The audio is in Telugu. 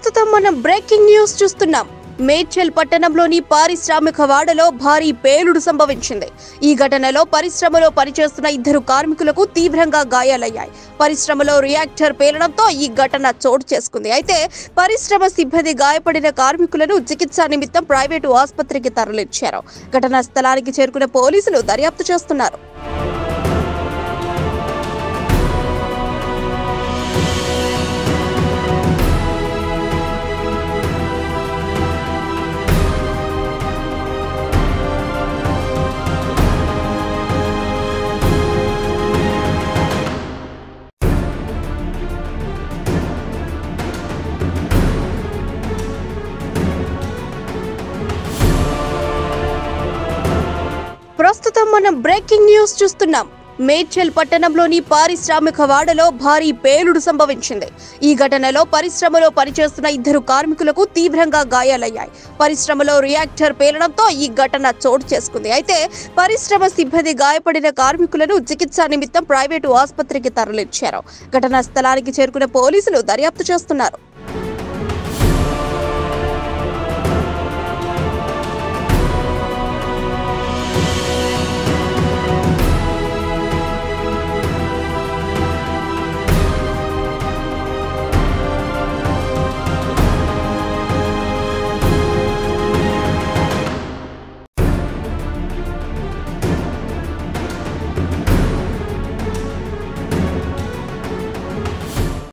ప్రస్తుతం మనం బ్రేకింగ్ న్యూస్ చూస్తున్నాం మేడ్చల్ పట్టణంలోని పారిశ్రామిక వాడలో భారీ పేలుడు సంభవించింది ఈ ఘటనలో పరిశ్రమలో పనిచేస్తున్న ఇద్దరు కార్మికులకు తీవ్రంగా గాయాలయ్యాయి పరిశ్రమలో రియాక్టర్ పేలడంతో ఈ ఘటన చోటు చేసుకుంది అయితే పరిశ్రమ సిబ్బంది గాయపడిన కార్మికులను చికిత్సా నిమిత్తం ప్రైవేటు ఆసుపత్రికి తరలించారు ఘటనా స్థలానికి చేరుకున్న పోలీసులు దర్యాప్తు చేస్తున్నారు ప్రస్తుతం మనం బ్రేకింగ్ న్యూస్ చూస్తున్నాం మేడ్చల్ పట్టణంలోని పారిశ్రామిక వాడలో భారీ పేలుడు సంభవించింది ఈ ఘటనలో పరిశ్రమలో పనిచేస్తున్న ఇద్దరు కార్మికులకు తీవ్రంగా గాయాలయ్యాయి పరిశ్రమలో రియాక్టర్ పేలడంతో ఈ ఘటన చోటు చేసుకుంది అయితే పరిశ్రమ సిబ్బంది గాయపడిన కార్మికులను చికిత్సా నిమిత్తం ప్రైవేటు ఆసుపత్రికి తరలించారు ఘటనా స్థలానికి చేరుకున్న పోలీసులు దర్యాప్తు చేస్తున్నారు